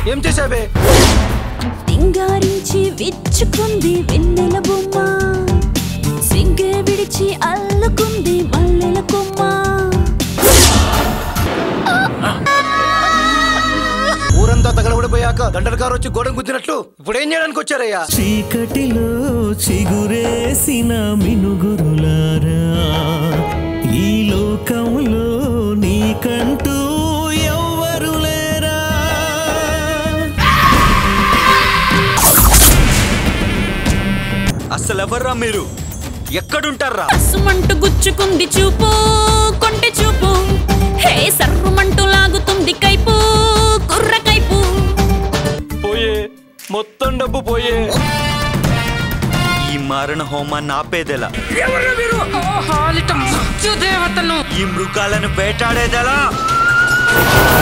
ఏం చేసావే సింగారించి విచ్చుకుంది వెన్నెల బొమ్మ సిగ్గే విడిచి అల్లుకుంది మల్లెల కొమ్మ ఊరంతా తగలబడిపోయాక దండలకారు వచ్చి గోడం గుద్దినట్లు ఇప్పుడు ఏం చేయడానికి వచ్చారయ్యా చీకటిలో చిగురేసిన మినుగురులారా ఈ లోకంలో నీకంటూ ఎవ్వరు లేరా అసలు ఎవర్రా మీరు ఎక్కడుంటారా అసుమంటూ గుచ్చుకుంది చూపు కొంటె చూపు హే సర్రుమంటూ లాగుతుంది కైపు కుర్ర కైపు పోయే మొత్తం డబ్బు పోయే ఈ మారణ హోమాన్ని ఆపేదెలా దేవతను ఈ మృగాలను వేటాడేదెలా